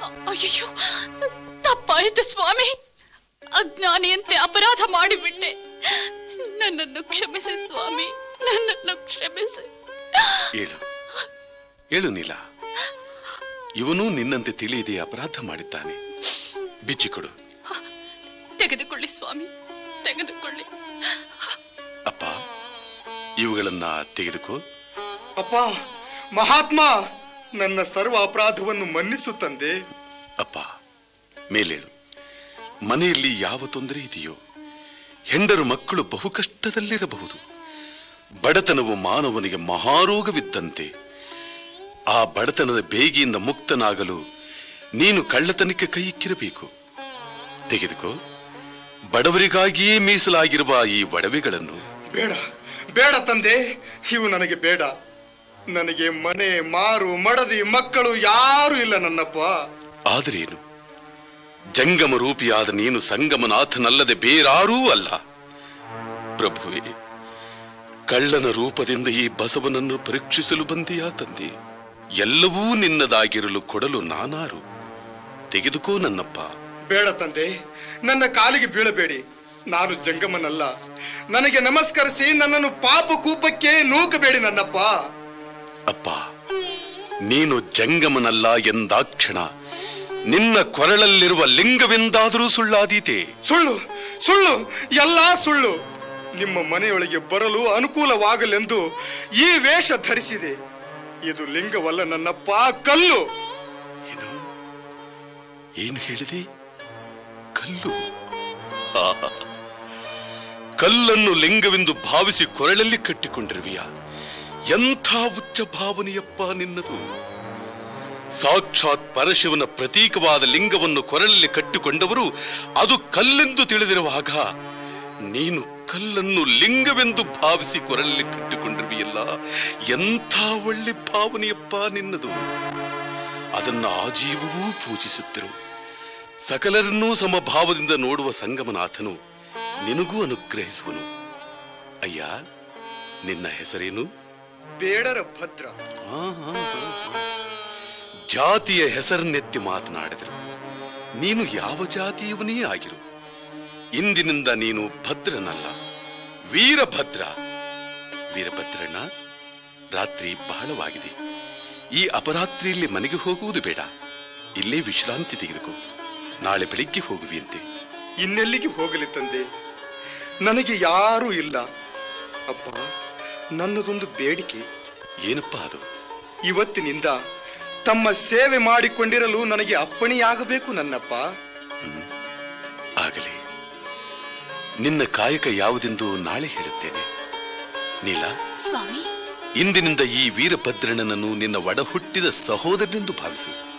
ಅಯ್ಯೋ ತಪ್ಪಾಯಿತು ಸ್ವಾಮಿ ಅಜ್ಞಾನಿಯಂತೆ ಅಪರಾಧ ಮಾಡಿಬಿಟ್ಟೆ ನನ್ನನ್ನು ಕ್ಷಮಿಸಿ ಸ್ವಾಮಿ ನನ್ನನ್ನು ಕ್ಷಮಿಸಿ ಏಳು ಏಳು ನೀಲ ಇವನು ನಿನ್ನಂತೆ ತಿಳಿಯದೆ ಅಪರಾಧ ಮಾಡಿದ್ದಾನೆ ಬಿಚ್ಚಿಕೊಡು ತೆಗೆದುಕೊಳ್ಳಿ ಸ್ವಾಮಿ ತೆಗೆದುಕೊಳ್ಳಿ ಅಪ್ಪ ಇವುಗಳನ್ನ ತೆಗೆದುಕೋ ಅಪ್ಪ ಮಹಾತ್ಮ ನನ್ನ ಸರ್ವ ಅಪರಾಧವನ್ನು ಮನ್ನಿಸು ತಂದೆ ಅಪ್ಪ ಮೇಲೇಳು ಮನೆಯಲ್ಲಿ ಯಾವ ತೊಂದರೆ ಇದೆಯೋ ಹೆಂಡರು ಮಕ್ಕಳು ಬಹು ಕಷ್ಟದಲ್ಲಿರಬಹುದು ಬಡತನವು ಮಾನವನಿಗೆ ಮಹಾರೋಗವಿದ್ದಂತೆ ಆ ಬಡತನದ ಬೇಗಿಯಿಂದ ಮುಕ್ತನಾಗಲು ನೀನು ಕಳ್ಳತನಕ್ಕೆ ಕೈ ಇಕ್ಕಿರಬೇಕು ತೆಗೆದುಕೋ ಬಡವರಿಗಾಗಿಯೇ ಮೀಸಲಾಗಿರುವ ಈ ಒಡವೆಗಳನ್ನು ಬೇಡ ಬೇಡ ತಂದೆ ಇವು ನನಗೆ ಬೇಡ ನನಗೆ ಮನೆ ಮಾರು ಮಡದಿ ಮಕ್ಕಳು ಯಾರು ಇಲ್ಲ ನನ್ನಪ್ಪ ಆದರೇನು ಜಂಗಮ ರೂಪಿಯಾದ ನೀನು ಸಂಗಮನಾಥನಲ್ಲದೆ ಬೇರಾರೂ ಅಲ್ಲ ಪ್ರಭುವೇ ಕಳ್ಳನ ರೂಪದಿಂದ ಈ ಬಸವನನ್ನು ಪರೀಕ್ಷಿಸಲು ಬಂದೆಯಾ ತಂದೆ ಎಲ್ಲವೂ ನಿನ್ನದಾಗಿರಲು ಕೊಡಲು ನಾನಾರು ತೆಗೆದುಕೋ ನನ್ನಪ್ಪ ಬೇಡ ತಂದೆ ನನ್ನ ಕಾಲಿಗೆ ಬೀಳಬೇಡಿ ನಾನು ಜಂಗಮನಲ್ಲ ನನಗೆ ನಮಸ್ಕರಿಸಿ ನನ್ನನ್ನು ಪಾಪ ಕೂಪಕ್ಕೆ ನೂಕಬೇಡಿ ನನ್ನಪ್ಪ ಅಪ್ಪ ನೀನು ಜಂಗಮನಲ್ಲ ಎಂದಾಕ್ಷಣ ನಿನ್ನ ಕೊರಳಲ್ಲಿರುವ ಲಿಂಗವೆಂದಾದರೂ ಸುಳ್ಳಾದೀತೆ ಸುಳ್ಳು ಸುಳ್ಳು ಎಲ್ಲಾ ಸುಳ್ಳು ನಿಮ್ಮ ಮನೆಯೊಳಗೆ ಬರಲು ಅನುಕೂಲವಾಗಲೆಂದು ಈ ವೇಷ ಧರಿಸಿದೆ ಇದು ಲಿಂಗವಲ್ಲ ನನ್ನಪ್ಪ ಕಲ್ಲು ಏನು ಏನು ಹೇಳಿದೆ ಕಲ್ಲು ಆಹಾ. ಕಲ್ಲನ್ನು ಲಿಂಗವೆಂದು ಭಾವಿಸಿ ಕೊರಳಲ್ಲಿ ಕಟ್ಟಿಕೊಂಡಿರುವಿಯ ಎಂಥ ಉಚ್ಚ ಭಾವನೆಯಪ್ಪ ನಿನ್ನದು ಸಾಕ್ಷಾತ್ ಪರಶಿವನ ಪ್ರತೀಕವಾದ ಲಿಂಗವನ್ನು ಕೊರಳಲ್ಲಿ ಕಟ್ಟಿಕೊಂಡವರು ಅದು ಕಲ್ಲೆಂದು ತಿಳಿದಿರುವಾಗ ನೀನು ಕಲ್ಲನ್ನು ಲಿಂಗವೆಂದು ಭಾವಿಸಿ ಕೊರಳಲ್ಲಿ ಕಟ್ಟಿಕೊಂಡಿರುವಿಯಲ್ಲ ಎಂಥ ಒಳ್ಳೆ ಭಾವನೆಯಪ್ಪ ನಿನ್ನದು ಅದನ್ನ ಆಜೀವವೂ ಪೂಜಿಸುತ್ತಿರು ಸಕಲರನ್ನೂ ಸಮಭಾವದಿಂದ ನೋಡುವ ಸಂಗಮನಾಥನು ನಿನಗೂ ಅನುಗ್ರಹಿಸುವನು ಅಯ್ಯ ನಿನ್ನ ಹೆಸರೇನು ಬೇಡರ ಭದ್ರ ಆ, ಆ, ಆ, ಆ. ಜಾತಿಯ ಹೆಸರನ್ನೆತ್ತಿ ಮಾತನಾಡಿದರು ನೀನು ಯಾವ ಜಾತಿಯವನೇ ಆಗಿರು ಇಂದಿನಿಂದ ನೀನು ಭದ್ರನಲ್ಲ ವೀರಭದ್ರ ವೀರಭದ್ರಣ್ಣ ರಾತ್ರಿ ಬಹಳವಾಗಿದೆ ಈ ಅಪರಾತ್ರಿಯಲ್ಲಿ ಮನೆಗೆ ಹೋಗುವುದು ಬೇಡ ಇಲ್ಲೇ ವಿಶ್ರಾಂತಿ ತೆಗೆದುಕೋ ನಾಳೆ ಬೆಳಿಗ್ಗೆ ಹೋಗುವಿಯಂತೆ ಇನ್ನೆಲ್ಲಿಗೆ ಹೋಗಲಿ ತಂದೆ ನನಗೆ ಯಾರೂ ಇಲ್ಲ ಅಪ್ಪ ನನ್ನದೊಂದು ಬೇಡಿಕೆ ಏನಪ್ಪಾ ಅದು ಇವತ್ತಿನಿಂದ ತಮ್ಮ ಸೇವೆ ಮಾಡಿಕೊಂಡಿರಲು ನನಗೆ ಅಪ್ಪಣೆಯಾಗಬೇಕು ನನ್ನಪ್ಪ ಆಗಲಿ ನಿನ್ನ ಕಾಯಕ ಯಾವುದೆಂದು ನಾಳೆ ಹೇಳುತ್ತೇನೆ ನೀಲ ಸ್ವಾಮಿ ಇಂದಿನಿಂದ ಈ ವೀರಭದ್ರನನ್ನು ನಿನ್ನ ಒಡ ಹುಟ್ಟಿದ ಸಹೋದರನೆಂದು ಭಾವಿಸು